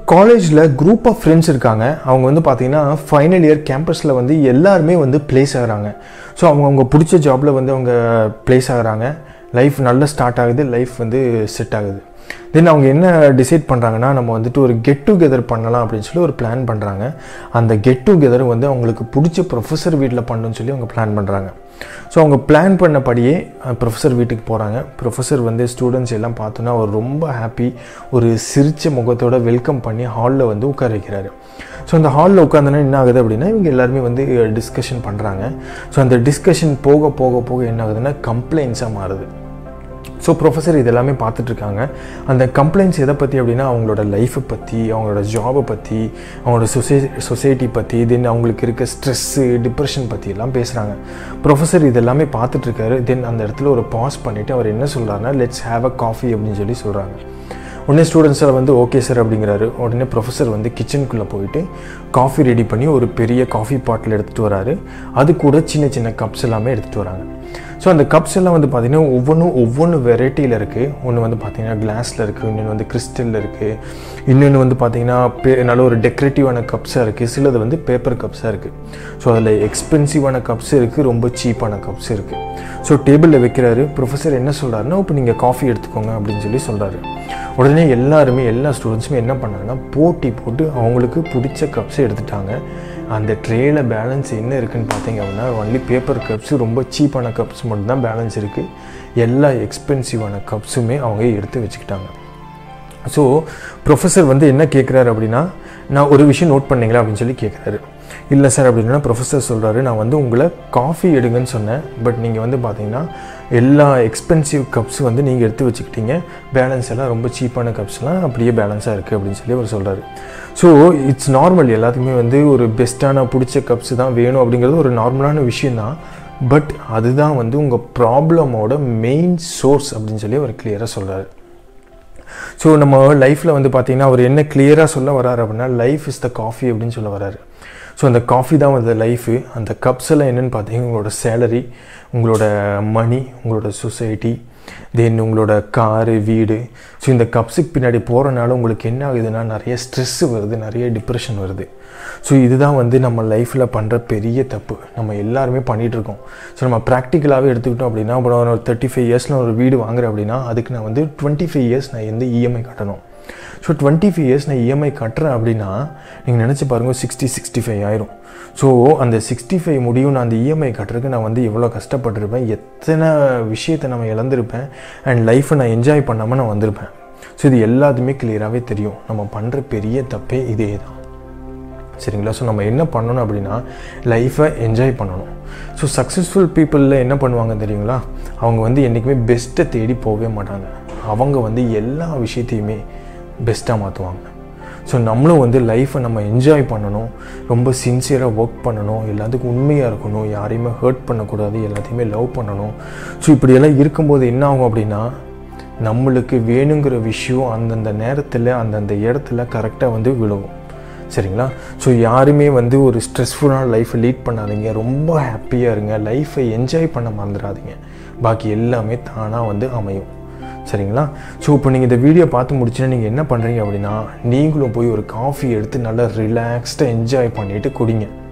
காலேஜில் group of friends இருக்காங்க அவங்க வந்து பார்த்தீங்கன்னா ஃபைனல் இயர் கேம்பஸில் வந்து எல்லாருமே வந்து ப்ளேஸ் ஆகுறாங்க ஸோ அவங்க அவங்க பிடிச்ச ஜாபில் வந்து அவங்க ப்ளேஸ் ஆகுறாங்க லைஃப் நல்லா ஸ்டார்ட் ஆகுது லைஃப் வந்து செட் ஆகுது தென் அவங்க என்ன டிசைட் பண்ணுறாங்கன்னா நம்ம வந்துட்டு ஒரு கெட் டுகெதர் பண்ணலாம் அப்படின்னு சொல்லி ஒரு பிளான் பண்ணுறாங்க அந்த கெட் டுகெதர் வந்து அவங்களுக்கு பிடிச்ச ப்ரொஃபஸர் வீட்டில் பண்ணணும்னு சொல்லி அவங்க பிளான் பண்ணுறாங்க ஸோ அவங்க பிளான் பண்ணபடியே ப்ரொஃபஸர் வீட்டுக்கு போகிறாங்க ப்ரொஃபஸர் வந்து ஸ்டூடெண்ட்ஸ் எல்லாம் பார்த்தோன்னா அவர் ரொம்ப ஹாப்பி ஒரு சிரிச்ச முகத்தோட வெல்கம் பண்ணி ஹாலில் வந்து உட்கார வைக்கிறாரு ஸோ அந்த ஹாலில் உட்காந்தோன்னா என்ன ஆகுது அப்படின்னா இவங்க எல்லாருமே வந்து டிஸ்கஷன் பண்ணுறாங்க ஸோ அந்த டிஸ்கஷன் போக போக போக என்ன ஆகுதுன்னா கம்ப்ளைண்ட்ஸாக மாறுது ஸோ ப்ரொஃபஸர் இது எல்லாமே பார்த்துட்ருக்காங்க அந்த கம்ப்ளைண்ட்ஸ் எதை பற்றி அப்படின்னா அவங்களோட லைஃப்பை பற்றி அவங்களோட ஜாபை பற்றி அவங்களோட சொசை சொசைட்டி பற்றி தென் அவங்களுக்கு இருக்க ஸ்ட்ரெஸ்ஸு டிப்ரெஷன் பற்றி எல்லாம் பேசுகிறாங்க ப்ரொஃபஸர் இது எல்லாமே பார்த்துட்ருக்காரு தென் அந்த இடத்துல ஒரு பாஸ் பண்ணிவிட்டு அவர் என்ன சொல்கிறாருன்னா லெட்ஸ் ஹேவ் அ காஃபி அப்படின்னு சொல்லி சொல்கிறாங்க உடனே ஸ்டூடெண்ட்ஸில் வந்து ஓகே சார் அப்படிங்கிறாரு உடனே ப்ரொஃபஸர் வந்து கிச்சனுக்குள்ளே போயிட்டு காஃபி ரெடி பண்ணி ஒரு பெரிய காஃபி பாட்டில் எடுத்துகிட்டு வராரு அது கூட சின்ன சின்ன கப்ஸ் எல்லாமே எடுத்துகிட்டு வராங்க ஸோ அந்த கப்ஸ் எல்லாம் வந்து பார்த்திங்கன்னா ஒவ்வொன்றும் ஒவ்வொன்று வெரைட்டியில் இருக்குது ஒன்று வந்து பார்த்திங்கன்னா கிளாஸில் இருக்குது இன்னொன்று வந்து கிறிஸ்டலில் இருக்குது இன்னொன்று வந்து பார்த்திங்கன்னா பே நல்ல ஒரு டெக்கரேட்டிவான கப்ஸாக இருக்குது சிலது வந்து பேப்பர் கப்ஸாக இருக்குது ஸோ அதில் எக்ஸ்பென்சிவான கப்ஸ் இருக்குது ரொம்ப சீப்பான கப்ஸ் இருக்குது ஸோ டேபிளில் வைக்கிறாரு ப்ரொஃபஸர் என்ன சொல்கிறாருன்னா இப்போ நீங்கள் காஃபி எடுத்துக்கோங்க அப்படின்னு சொல்லி சொல்கிறாரு உடனே எல்லாருமே எல்லா ஸ்டூடெண்ட்ஸுமே என்ன பண்ணாங்கன்னா போட்டி போட்டு அவங்களுக்கு பிடிச்ச கப்ஸை எடுத்துட்டாங்க அந்த ட்ரேயில் பேலன்ஸ் என்ன இருக்குன்னு பார்த்தீங்க அப்படின்னா ஒன்லி பேப்பர் கப்ஸு ரொம்ப சீப்பான கப்ஸ் மட்டும்தான் பேலன்ஸ் இருக்குது எல்லா எக்ஸ்பென்சிவான கப்ஸுமே அவங்க எடுத்து வச்சுக்கிட்டாங்க ஸோ ப்ரொஃபஸர் வந்து என்ன கேட்குறாரு அப்படின்னா நான் ஒரு விஷயம் நோட் பண்ணீங்களா அப்படின்னு சொல்லி கேட்குறாரு இல்லை சார் அப்படின்னா ப்ரொஃபஸர் சொல்கிறாரு நான் வந்து உங்களை காஃபி எடுங்கன்னு சொன்னேன் பட் நீங்கள் வந்து பார்த்தீங்கன்னா எல்லா எக்ஸ்பென்சிவ் கப்ஸ் வந்து நீங்கள் எடுத்து வச்சுக்கிட்டீங்க பேலன்ஸ் எல்லாம் ரொம்ப சீப்பான கப்ஸ்லாம் அப்படியே பேலன்ஸாக இருக்குது அப்படின்னு சொல்லி அவர் சொல்கிறாரு ஸோ இட்ஸ் நார்மல் எல்லாத்துக்குமே வந்து ஒரு பெஸ்ட்டான பிடிச்ச கப்ஸ் தான் வேணும் அப்படிங்கிறது ஒரு நார்மலான விஷயந்தான் பட் அதுதான் வந்து உங்கள் ப்ராப்ளமோட மெயின் சோர்ஸ் அப்படின்னு சொல்லி அவர் கிளியராக சொல்கிறாரு ஸோ நம்ம லைஃப்பில் வந்து பார்த்திங்கன்னா அவர் என்ன கிளியராக சொல்ல வராரு அப்படின்னா லைஃப் இஸ் த காஃபி அப்படின்னு சொல்ல வராரு ஸோ அந்த காஃபி தான் வந்து லைஃபு அந்த கப்ஸ் எல்லாம் என்னென்னு பார்த்தீங்கன்னா உங்களோட சேலரி உங்களோட மணி உங்களோட சொசைட்டி தென் உங்களோட காரு வீடு ஸோ இந்த கப்ஸுக்கு பின்னாடி போகிறனால உங்களுக்கு என்ன ஆகுதுன்னா நிறைய ஸ்ட்ரெஸ்ஸு வருது நிறைய டிப்ரெஷன் வருது ஸோ இதுதான் வந்து நம்ம லைஃப்பில் பண்ணுற பெரிய தப்பு நம்ம எல்லாருமே பண்ணிகிட்ருக்கோம் ஸோ நம்ம ப்ராக்டிக்கலாகவே எடுத்துக்கிட்டோம் அப்படின்னா இப்போ நான் ஒரு தேர்ட்டி ஃபைவ் இயர்ஸில் ஒரு வீடு வாங்குறேன் அப்படின்னா அதுக்கு நான் வந்து டுவெண்ட்டி ஃபைவ் இயர்ஸ் நான் எந்த இஎம்ஐ கட்டணும் ஸோ டுவெண்ட்டி ஃபைவ் இயர்ஸ் நான் இஎம்ஐ கட்டுறேன் அப்படின்னா நீங்கள் நினச்சி பாருங்கள் சிக்ஸ்டி சிக்ஸ்டி ஃபைவ் ஆயிரும் ஸோ அந்த சிக்ஸ்டி ஃபைவ் முடியும் நான் அந்த இஎம்ஐ கட்டுறதுக்கு நான் வந்து எவ்வளோ கஷ்டப்பட்டிருப்பேன் எத்தனை விஷயத்தை நம்ம இழந்திருப்பேன் அண்ட் லைஃப்பை நான் என்ஜாய் பண்ணாமல் நான் வந்திருப்பேன் ஸோ இது எல்லாத்துமே கிளியராகவே தெரியும் நம்ம பண்ணுற பெரிய தப்பே இதே தான் சரிங்களா ஸோ நம்ம என்ன பண்ணணும் அப்படின்னா லைஃப்பை என்ஜாய் பண்ணணும் ஸோ சக்ஸஸ்ஃபுல் பீப்புளில் என்ன பண்ணுவாங்க தெரியுங்களா அவங்க வந்து என்றைக்குமே பெஸ்ட்டை தேடி போகவே மாட்டாங்க அவங்க வந்து எல்லா விஷயத்தையுமே பெஸ்ட்டாக மாற்றுவாங்க ஸோ நம்மளும் வந்து லைஃப்பை நம்ம என்ஜாய் பண்ணணும் ரொம்ப சின்சியராக ஒர்க் பண்ணணும் எல்லாத்துக்கும் உண்மையாக இருக்கணும் யாரையுமே ஹர்ட் பண்ணக்கூடாது எல்லாத்தையுமே லவ் பண்ணணும் ஸோ இப்படியெல்லாம் இருக்கும்போது என்ன ஆகும் அப்படின்னா நம்மளுக்கு வேணுங்கிற விஷயம் அந்தந்த நேரத்தில் அந்தந்த இடத்துல கரெக்டாக வந்து விழுவும் சரிங்களா ஸோ யாருமே வந்து ஒரு ஸ்ட்ரெஸ்ஃபுல்லான லைஃப்பை லீட் பண்ணாதீங்க ரொம்ப ஹாப்பியாக இருங்க லைஃப்பை என்ஜாய் பண்ண மறந்துடாதீங்க பாக்கி எல்லாமே தானாக வந்து அமையும் சரிங்களா ஸோ இப்போ நீங்கள் இந்த வீடியோ பார்த்து முடிச்சுன்னா நீங்கள் என்ன பண்ணுறீங்க அப்படின்னா நீங்களும் போய் ஒரு காஃபி எடுத்து நல்லா ரிலாக்ஸ்டாக என்ஜாய் பண்ணிவிட்டு குடிங்க